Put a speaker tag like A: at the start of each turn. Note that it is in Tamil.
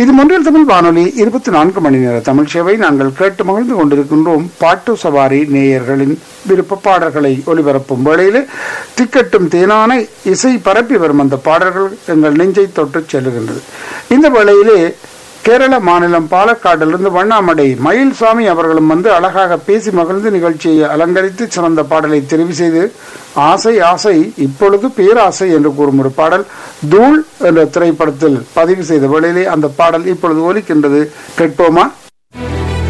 A: இது மொன்றில் தமிழ் வானொலி இருபத்தி நான்கு மணி நேர தமிழ் சேவை நாங்கள் கேட்டு மகிழ்ந்து கொண்டிருக்கின்றோம் பாட்டு சவாரி நேயர்களின் விருப்ப பாடல்களை ஒலிபரப்பும் வேளையிலே திக்கட்டும் தேனான இசை பரப்பி வரும் அந்த பாடல்கள் எங்கள் நெஞ்சை தொட்டு செல்லுகின்றது இந்த வேளையிலே கேரள மாநிலம் பாலக்காட்டிலிருந்து வண்ணாமடை மயில்சாமி அவர்களும் வந்து அழகாக பேசி மகிழ்ந்து நிகழ்ச்சியை அலங்கரித்து சிறந்த பாடலை தெரிவு செய்து ஆசை ஆசை இப்பொழுது பேராசை என்று கூறும் ஒரு பாடல் தூள் என்ற திரைப்படத்தில் பதிவு செய்த வேளையிலே அந்த பாடல் இப்பொழுது ஒலிக்கின்றது கேட்போமா